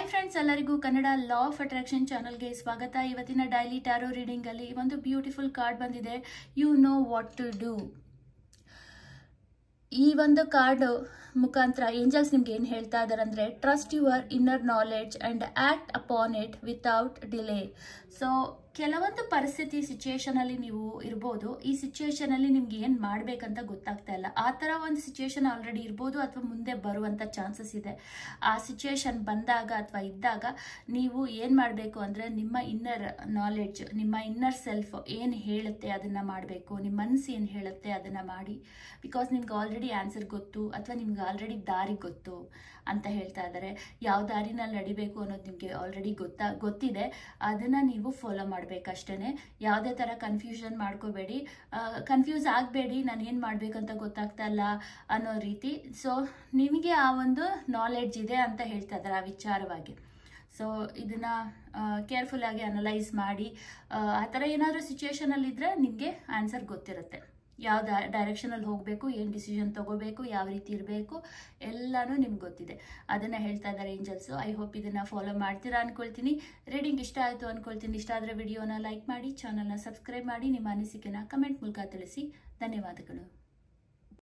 friends ಎಲ್ಲರಿಗೂ Kannada law of attraction ಚಾನಲ್ಗೆ ಸ್ವಾಗತ ಇವತ್ತಿನ ಡೈಲಿ ಟ್ಯಾರೋ ರೀಡಿಂಗ್ ಅಲ್ಲಿ ಒಂದು ಬ್ಯೂಟಿಫುಲ್ ಕಾರ್ಡ್ ಬಂದಿದೆ you know what to do ಈ ಒಂದು ಕಾರ್ಡ್ ಮುಖಾಂತರ ಏಂಜಲ್ಸ್ ನಿಮ್ಗೆ ಏನು ಹೇಳ್ತಾ ಇದ್ದಾರೆ ಅಂದ್ರೆ trust your inner knowledge and act upon it without delay so ಕೆಲವೊಂದು ಪರಿಸ್ಥಿತಿ ಸಿಚುಯೇಷನ್ ಅಲ್ಲಿ ನೀವು ಇರ್ಬೋದು ಈ ಸಿಚುಯೇಷನ್ ಅಲ್ಲಿ ನಿಮ್ಗೆ ಏನ್ ಮಾಡ್ಬೇಕಂತ ಗೊತ್ತಾಗ್ತಾ ಇಲ್ಲ ಆ ತರ ಒಂದು ಸಿಚುಯೇಷನ್ ಆಲ್ರೆಡಿ ಇರ್ಬೋದು ಅಥವಾ ಮುಂದೆ ಬರುವಂತ ಚಾನ್ಸಸ್ ಇದೆ ಆ ಸಿಚುಯೇಷನ್ ಬಂದಾಗ ಅಥವಾ ಇದ್ದಾಗ ನೀವು ಏನ್ ಮಾಡಬೇಕು ಅಂದ್ರೆ ನಿಮ್ಮ ಇನ್ನರ್ ನಾಲೆಡ್ಜ್ ನಿಮ್ಮ ಇನ್ನರ್ ಸೆಲ್ಫ್ ಏನ್ ಹೇಳುತ್ತೆ ಅದನ್ನ ಮಾಡಬೇಕು ನಿಮ್ಮ ಮನಸ್ಸು ಏನ್ ಹೇಳುತ್ತೆ ಅದನ್ನ ಮಾಡಿ ಬಿಕಾಸ್ ನಿಮ್ಗೆ ಆಲ್ರೆಡಿ ಆನ್ಸರ್ ಗೊತ್ತು ಅಥವಾ ನಿಮ್ಗೆ ಆಲ್ರೆಡಿ ದಾರಿ ಗೊತ್ತು ಅಂತ ಹೇಳ್ತಾ ಇದ್ದಾರೆ ಯಾವ ದಾರಿನಲ್ಲಿ ನಡಿಬೇಕು ಅನ್ನೋದು ನಿಮಗೆ ಆಲ್ರೆಡಿ ಗೊತ್ತಾ ಗೊತ್ತಿದೆ ಅದನ್ನ ನೀವು ಫಾಲೋ ಮಾಡ್ಬೇಕಷ್ಟೇ ಯಾವುದೇ ಥರ ಕನ್ಫ್ಯೂಷನ್ ಮಾಡ್ಕೋಬೇಡಿ ಕನ್ಫ್ಯೂಸ್ ಆಗಬೇಡಿ ನಾನು ಏನು ಮಾಡಬೇಕಂತ ಗೊತ್ತಾಗ್ತಾ ಇಲ್ಲ ಅನ್ನೋ ರೀತಿ ಸೊ ನಿಮಗೆ ಆ ಒಂದು ನಾಲೆಡ್ಜ್ ಇದೆ ಅಂತ ಹೇಳ್ತಾ ಇದ್ದಾರೆ ಆ ವಿಚಾರವಾಗಿ ಸೊ ಇದನ್ನ ಕೇರ್ಫುಲ್ ಆಗಿ ಅನಲೈಸ್ ಮಾಡಿ ಆ, ಆ ಥರ ಏನಾದರೂ ಸಿಚುವೇಶನಲ್ಲಿ ಇದ್ರೆ ನಿಮಗೆ ಆನ್ಸರ್ ಗೊತ್ತಿರುತ್ತೆ ಯಾವ ಡೈರೆಕ್ಷನಲ್ಲಿ ಹೋಗಬೇಕು ಏನು ಡಿಸಿಷನ್ ತಗೋಬೇಕು ಯಾವ ರೀತಿ ಇರಬೇಕು ಎಲ್ಲನೂ ನಿಮ್ಗೆ ಗೊತ್ತಿದೆ ಅದನ್ನು ಹೇಳ್ತಾ ಇದ್ದಾರೆ ಏಂಜಲ್ಸು ಐ ಹೋಪ್ ಇದನ್ನು ಫಾಲೋ ಮಾಡ್ತೀರಾ ಅನ್ಕೊಳ್ತೀನಿ ರೀಡಿಂಗ್ ಇಷ್ಟ ಆಯಿತು ಅನ್ಕೊಳ್ತೀನಿ ಇಷ್ಟ ಆದರೆ ವಿಡಿಯೋನ ಲೈಕ್ ಮಾಡಿ ಚಾನಲ್ನ ಸಬ್ಸ್ಕ್ರೈಬ್ ಮಾಡಿ ನಿಮ್ಮ ಅನಿಸಿಕೆನ ಕಮೆಂಟ್ ಮೂಲಕ ತಿಳಿಸಿ ಧನ್ಯವಾದಗಳು